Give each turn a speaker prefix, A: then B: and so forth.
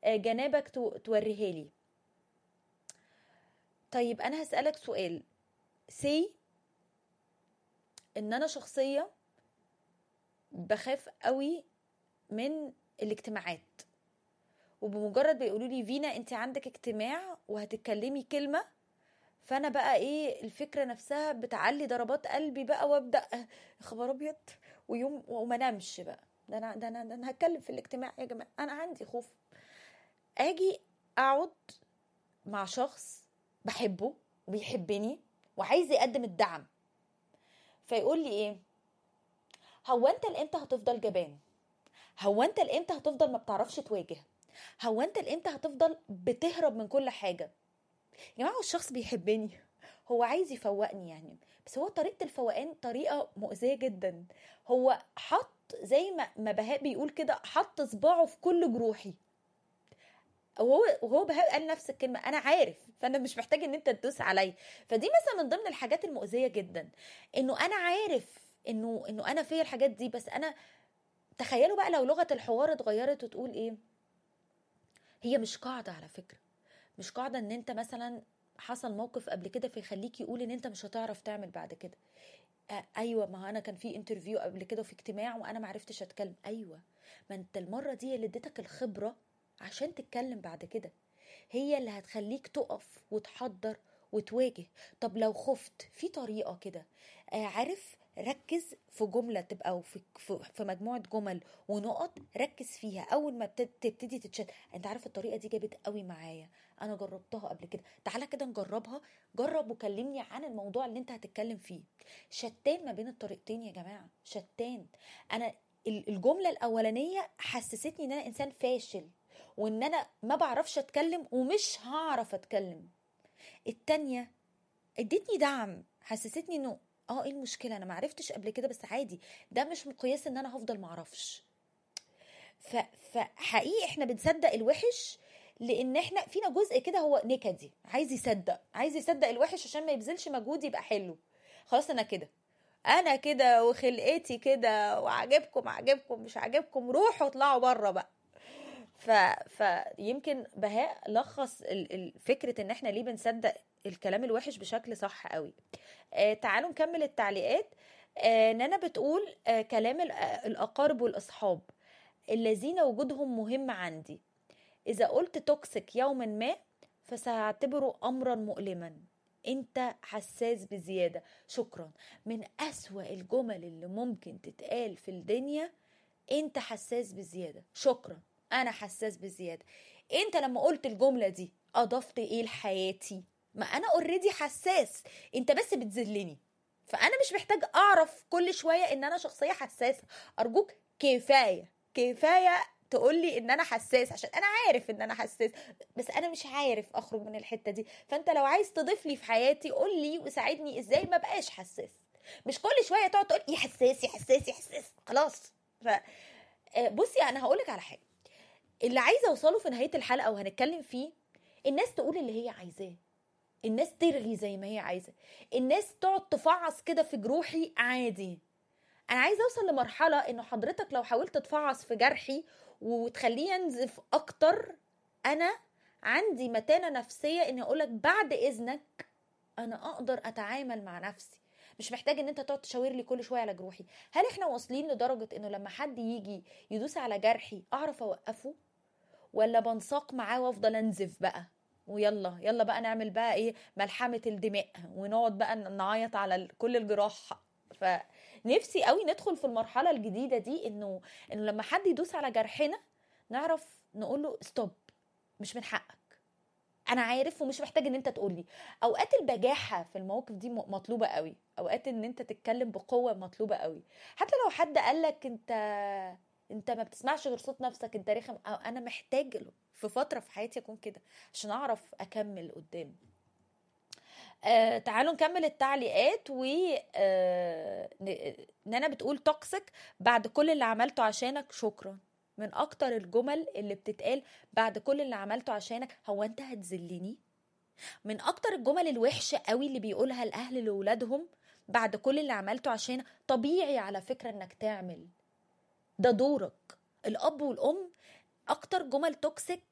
A: آه، جنابك تو- توريها لي طيب انا هسألك سؤال سي ان انا شخصية بخاف قوي من الاجتماعات وبمجرد بيقولوا لي فينا انت عندك اجتماع وهتتكلمي كلمة فانا بقى ايه الفكرة نفسها بتعلي ضربات قلبي بقى وابدا آه، خبر ابيض ويوم وما نامش بقى ده انا ده انا ده انا هتكلم في الاجتماع يا جماعة انا عندي خوف اجي اقعد مع شخص بحبه وبيحبني وعايز يقدم الدعم فيقول لي ايه هو انت لامتى هتفضل جبان هو انت لامتى هتفضل ما بتعرفش تواجه هو انت لامتى هتفضل بتهرب من كل حاجه يا جماعه هو الشخص بيحبني هو عايز يفوقني يعني بس هو طريقه الفوقان طريقه مؤذيه جدا هو حط زي ما ما بهاء بيقول كده حط صباعه في كل جروحي وهو وهو بهاء قال نفس الكلمه انا عارف فانا مش محتاج ان انت تدوس عليا فدي مثلا من ضمن الحاجات المؤذيه جدا انه انا عارف انه انه انا فيا الحاجات دي بس انا تخيلوا بقى لو لغه الحوار اتغيرت وتقول ايه هي مش قاعده على فكره مش قاعده ان انت مثلا حصل موقف قبل كده فيخليك يقول ان انت مش هتعرف تعمل بعد كده آه ايوه ما هو انا كان في انترفيو قبل كده وفي اجتماع وانا ما عرفتش اتكلم ايوه ما انت المره دي اللي اديتك الخبره عشان تتكلم بعد كده هي اللي هتخليك تقف وتحضر وتواجه طب لو خفت في طريقه كده آه عارف ركز في جمله تبقى أو في في في مجموعه جمل ونقط ركز فيها اول ما بت- تبتدي تتشد انت عارف الطريقه دي جابت قوي معايا انا جربتها قبل كده تعالى كده نجربها جرب وكلمني عن الموضوع اللي انت هتتكلم فيه شتان ما بين الطريقتين يا جماعه شتان انا ال- الجمله الاولانيه حسستني ان انا انسان فاشل وان انا ما بعرفش اتكلم ومش هعرف اتكلم التانية ادتني دعم حسستني انه اه ايه المشكله انا ما عرفتش قبل كده بس عادي ده مش مقياس ان انا هفضل ما اعرفش ف... فحقيقي احنا بنصدق الوحش لان احنا فينا جزء كده هو نكدي عايز يصدق عايز يصدق الوحش عشان ما يبذلش مجهود يبقى حلو خلاص انا كده انا كده وخلقتي كده وعجبكم عجبكم مش عجبكم روحوا اطلعوا بره بقى ف... فيمكن بهاء لخص ال... ال- فكره ان احنا ليه بنصدق الكلام الوحش بشكل صح قوي آه تعالوا نكمل التعليقات آه نانا بتقول آه كلام ال- آه، الاقارب والاصحاب الذين وجودهم مهم عندي اذا قلت توكسيك يوما ما فساعتبره امرا مؤلما انت حساس بزياده شكرا من اسوا الجمل اللي ممكن تتقال في الدنيا انت حساس بزياده شكرا انا حساس بزياده انت لما قلت الجمله دي اضفت ايه لحياتي ما انا اوريدي حساس انت بس بتذلني فانا مش محتاج اعرف كل شويه ان انا شخصيه حساسه ارجوك كفايه كفايه تقولي ان انا حساس عشان انا عارف ان انا حساس بس انا مش عارف اخرج من الحته دي فانت لو عايز تضيف لي في حياتي قول لي وساعدني ازاي ما بقاش حساس مش كل شويه تقعد تقول يا حساس يا حساس يا حساس خلاص ف آه، بصي انا هقولك على حاجه اللي عايزه اوصله في نهايه الحلقه وهنتكلم فيه الناس تقول اللي هي عايزاه الناس ترغي زي ما هي عايزه الناس تقعد تفعص كده في جروحي عادي انا عايزه اوصل لمرحله انه حضرتك لو حاولت تفعص في جرحي وتخليه ينزف اكتر انا عندي متانه نفسيه اني اقولك بعد اذنك انا اقدر اتعامل مع نفسي مش محتاج ان انت تقعد تشاور لي كل شويه على جروحي هل احنا واصلين لدرجه انه لما حد يجي يدوس على جرحي اعرف اوقفه ولا بنساق معاه وافضل انزف بقى ويلا يلا بقى نعمل بقى ايه ملحمه الدماء ونقعد بقى نعيط على ال- كل الجراح فنفسي قوي ندخل في المرحله الجديده دي انه انه لما حد يدوس على جرحنا نعرف نقول له ستوب مش من حقك انا عارف ومش محتاج ان انت تقول لي اوقات البجاحه في المواقف دي م- مطلوبه قوي اوقات ان انت تتكلم بقوه مطلوبه قوي حتى لو حد قال لك انت انت ما بتسمعش غير صوت نفسك انت رخم أو انا محتاج له في فتره في حياتي اكون كده عشان اعرف اكمل قدام آه تعالوا نكمل التعليقات و آه ن- نانا بتقول توكسيك بعد كل اللي عملته عشانك شكرا من اكتر الجمل اللي بتتقال بعد كل اللي عملته عشانك هو انت هتذلني من اكتر الجمل الوحشه قوي اللي بيقولها الاهل لاولادهم بعد كل اللي عملته عشان طبيعي على فكره انك تعمل ده دورك الاب والام اكتر جمل توكسيك